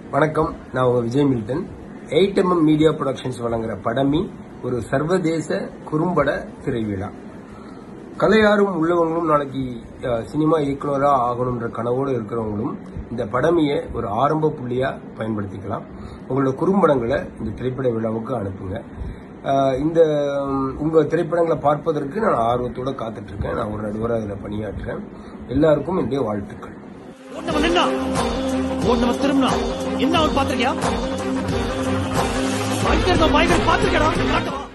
வணக்கம் நான் உங்க Vijay Milton eight MM media productions வழங்குற படமி ஒரு சர்வதேச குறும்பட திரைவிழா கலையாரும் உள்ளவங்களும் நாளைக்கு அஹ், சினிமா இயக்குனரா ஆகணுன்ற கனவோடு இருக்கிறவங்களும் இந்த படமியை ஒரு ஆரம்ப புள்ளியா பயன்படுத்திக்கலாம் உங்களோட குறும்படங்களை இந்த திரைப்பட விழாவுக்கு அனுப்புங்க அஹ், இந்த உம், உங்க திரைப்படங்களை பார்ப்பதற்கு நான் ஆர்வத்தோட காத்துட்டு இருக்கேன் நான் ஒரு நடுவராக அதில் பணியாற்றுறேன் எல்லாருக்கும் என்னுடைய வாழ்த்துக்கள் ஓட்டவன் நின்னா ஓட்டவன் திரும்பினா என்ன அவன் பாத்திருக்கியா பயங்கர பயங்கர பாத்திருக்கா காட்டவா